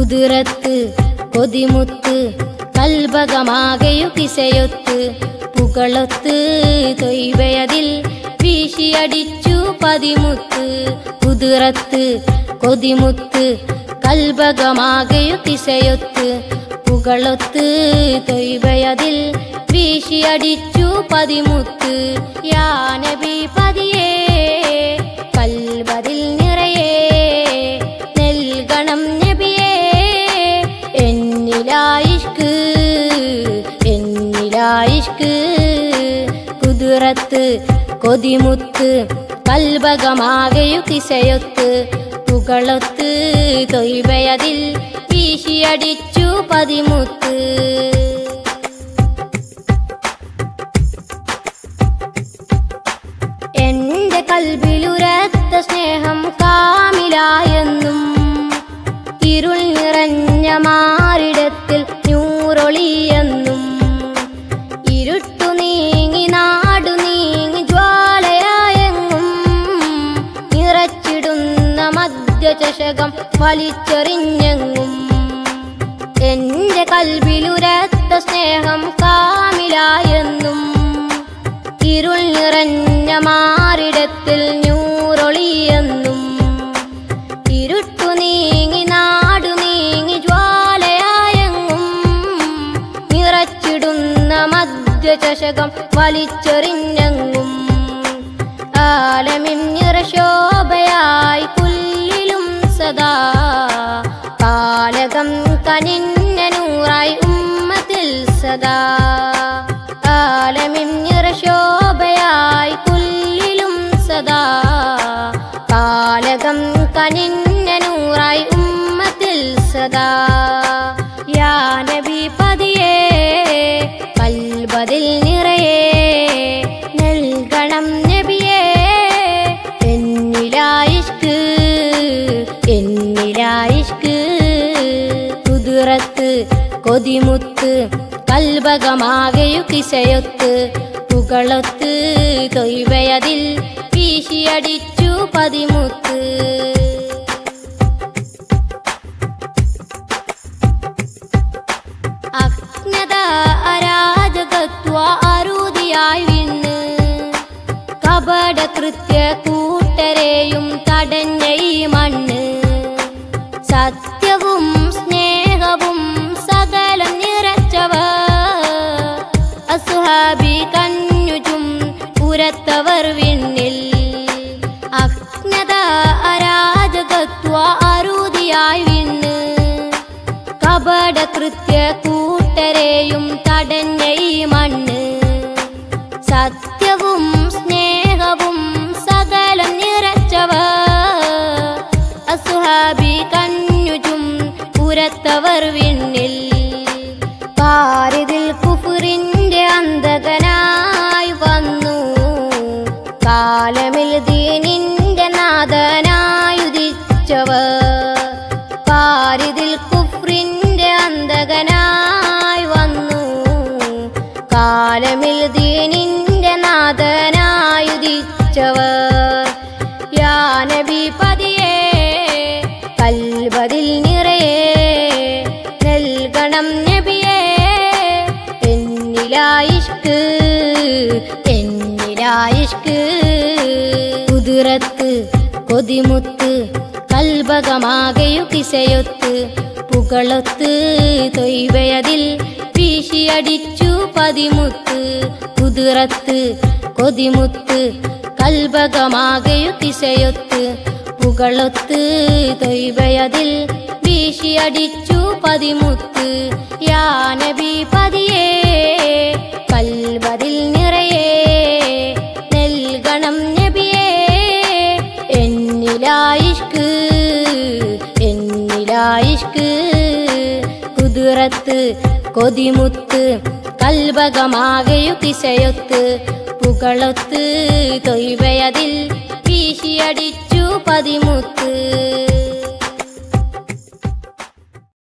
കുതിരത്ത് കൊതിമുത്ത് കൽബകമാകെയു കിസയൊത്ത് പുകളൊത്ത് തൊയ്വയതിൽ വീശിയടിച്ചു പതിമുത്ത് കുതിരത്ത് കൊതിമുത്ത് കൽബകമാകെയു കിസയൊത്ത് പുകളൊത്ത് തൊയ്വയതിൽ വീശിയടിച്ചു പതിമുത്ത് യാനബി പതിയേ കൽബതിൽ നിറയെ നെൽഗണം നബിയേ എന്നിലായിഷ്ക് എന്നിലായിഷ്ക് കുതിരത്ത് കൊതിമുത്ത് കൽബകമാകെയു കിസയൊത്ത് പുകളൊത്ത് തൊയ്വയതിൽ വീശിയടിച്ചു പതിമുത്ത് എന്റെ കൽബിലുരത്ത സ്നേഹം കാമിലായെന്നും ഇരുൾ നിറഞ്ഞ മാറിടത്തിൽ നൂറൊളിയെന്നും ഇരുട്ടു നീങ്ങി നാടു നീങ്ങി ജ്വാലയായെങ്ങും നിറച്ചിടുന്ന മദ്യചഷകം വലിച്ചെറിഞ്ഞെങ്ങും എന്റെ കൽബിലുരത്ത സ്നേഹം കാമിലായെന്നും ഇരുൾ നിറഞ്ഞ മാറിടത്തിൽ നൂറൊളിയെന്നും ഇരുട്ടു നീങ്ങി നാടു നീങ്ങി ജ്വാലയായെങ്ങും നിറച്ചിടുന്ന മദ്യചഷകം വലിച്ചെറിഞ്ഞെങ്ങും ആലമിൻ നിറശോഭയായി പുല്ലിലും സദാ കാലകം കനിഞ്ഞ നൂറായി ഉമ്മത്തിൽ സദാ ആലമിൻ നിറശോഭയായി പുല്ലിലും സദാ കാലകം കനിഞ്ഞ നൂറായി ഉമ്മത്തിൽ സദാ യാ നബി പതിയേ കൽബതിൽ നിറയെ നൽകണം നബിയേ എന്നിലായിഷ്ക് എന്നിലായിഷ്ക് കുതിരത്ത് കൊതിമുത്ത് കൽബകമാകെയു കിസയൊത്ത് പുകളൊത്ത് തൊയ്വയതിൽ വീശിയടിച്ചു പതിമുത്ത് അജ്ഞത അരാജകത്വ അറുതിയായി വിണ്ണ് കപട കൃത്യ കൂട്ടരെയും തടഞ്ഞ ഈ മണ്ണ് സത്യവും സ്നേഹവും സകലം നിറച്ചവ അസുഹാബി കഞ്ഞുചും പുരത്തവർ വിണ്ണിൽ അജ്ഞത അരാജകത്വ അറുതിയായി വിണ്ണ് കപട കൃത്യ കൂട്ടരെയും തടഞ്ഞ ഈ മണ്ണ് സത്യവും സ്നേഹവും സകലം നിറച്ചവ അസുഹാബി കഞ്ഞുചും പുരത്തവർ വിണ്ണിൽ പാരിതിൽ കുഫുറിന്റെ അന്തകനായി വന്നു കാലമിൽ ദീനിന്റെ നാഥനായുദിച്ചവർ പാരിതിൽ കുഫ്രിന്റെ അന്തകനായി വന്നു കാലമിൽ ദീനിന്റെ നാഥനായുദിച്ചവർ യാ നബി പതിയേ കൽബതിൽ നിറയെ നൽകണം നബിയേ എന്നിലായിഷ്ക് എന്നിലായിഷ്ക് കുതിരത്ത് കൊതിമുത്ത് കൽബകമാകെയു കിസയൊത്ത് പുകളൊത്ത് തൊയ്വയതിൽ വീശിയടിച്ചു പതിമുത്ത് കുതിരത്ത് കൊതിമുത്ത് കൽബകമാകെയു കിസയൊത്ത് പുകളൊത്ത് തൊയ്വയതിൽ വീശിയടിച്ചു പതിമുത്ത് യാ നബി പതിയേ കൽബതിൽ നിറയെ നൽകണം നബിയേ എന്നിലായിഷ്ക് എന്നിലായിഷ്ക് കുതിരത്ത് കൊതിമുത്ത് കൽബകമാകെയു കിസയൊത്ത് പുകളൊത്ത് തൊയ്വയതിൽ വീശിയടിച്ചു പതിമുത്ത്